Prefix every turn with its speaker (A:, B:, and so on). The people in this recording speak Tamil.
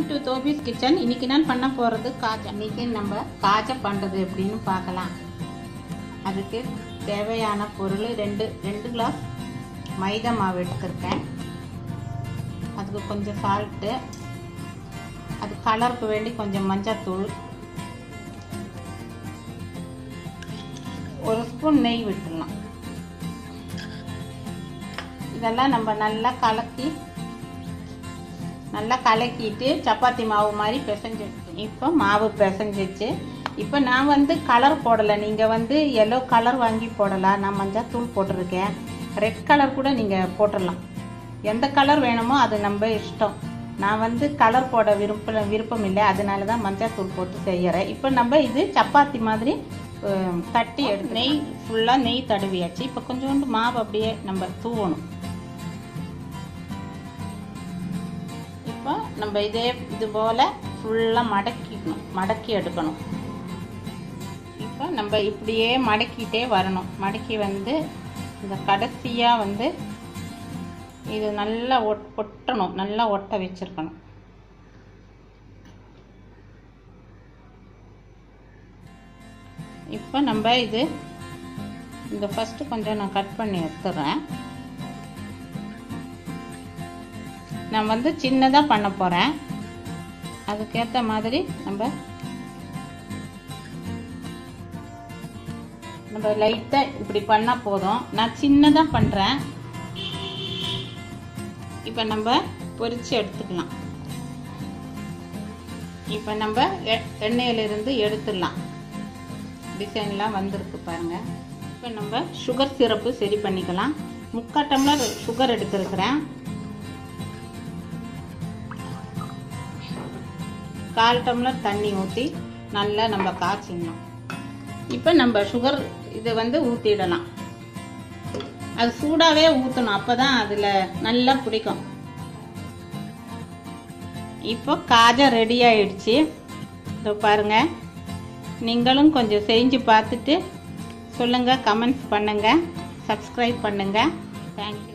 A: வெல்கம் டு தோபிஸ் கிச்சன் இன்னைக்கு நான் பண்ண போகிறது காஜா இன்னைக்கு நம்ம காஜா பண்ணுறது எப்படின்னு பார்க்கலாம் அதுக்கு தேவையான பொருள் ரெண்டு ரெண்டு கிளாஸ் மைதா மாவு எடுத்திருக்கேன் அதுக்கு கொஞ்சம் சால்ட்டு அது கலருக்கு வேண்டி கொஞ்சம் மஞ்சத்தூள் ஒரு ஸ்பூன் நெய் விட்டுடலாம் இதெல்லாம் நம்ம நல்லா கலக்கி நல்லா கலக்கிட்டு சப்பாத்தி மாவு மாதிரி பிசைஞ்சு இப்போ மாவு பிசைஞ்சிச்சு இப்போ நான் வந்து கலர் போடலை நீங்கள் வந்து எல்லோ கலர் வாங்கி போடலாம் நான் மஞ்சள் தூள் போட்டிருக்கேன் ரெட் கலர் கூட நீங்கள் போட்டுடலாம் எந்த கலர் வேணுமோ அது நம்ம இஷ்டம் நான் வந்து கலர் போட விருப்பம் விருப்பம் இல்லை அதனால தான் மஞ்சள் தூள் போட்டு செய்யறேன் இப்போ நம்ம இது சப்பாத்தி மாதிரி அஹ், தட்டி எடுத்து நெய் ஃபுல்லாக நெய் தடவியாச்சு இப்போ கொஞ்சோண்டு மாவு அப்படியே நம்ம தூவணும் இப்போ நம்ம இதே இது போல் ஃபுல்லாக மடக்கிக்கணும் மடக்கி எடுக்கணும் இப்போ நம்ம இப்படியே மடக்கிட்டே வரணும் மடக்கி வந்து இந்த கடைசியாக வந்து இது நல்லா ஒட் ஒட்டணும் நல்லா ஒட்ட வச்சிருக்கணும் இப்போ நம்ம இது இந்த ஃபஸ்ட்டு கொஞ்சம் நான் கட் பண்ணி எடுத்துடுறேன் நான் வந்து சின்னதாக பண்ண போகிறேன் அதுக்கேற்ற மாதிரி நம்ம நம்ம லைட்டாக இப்படி பண்ணால் போதும் நான் சின்னதாக பண்ணுறேன் இப்போ நம்ம பொரிச்சு எடுத்துக்கலாம் இப்போ நம்ம எ- எண்ணெயிலிருந்து எடுத்துடலாம் டிசைன்லாம் வந்திருக்கு பாருங்க இப்போ நம்ம சுகர் சிரப்பு சரி பண்ணிக்கலாம் முக்கால் டம்ளர் சுகர் எடுத்துருக்கிறேன் கால் டம்ளர் தண்ணி ஊற்றி நல்லா நம்ம காய்ச்சிடணும் இப்போ நம்ம சுகர் இதை வந்து ஊற்றிடலாம் அது சூடாகவே ஊற்றணும் அப்போ தான் அதில் நல்லா பிடிக்கும் இப்போ காஜா ரெடி ஆயிடுச்சு இதோ பாருங்க நீங்களும் கொஞ்சம் செஞ்சு பார்த்துட்டு சொல்லுங்கள் கமெண்ட்ஸ் பண்ணுங்கள் சப்ஸ்கிரைப் பண்ணுங்கள் தேங்க்யூ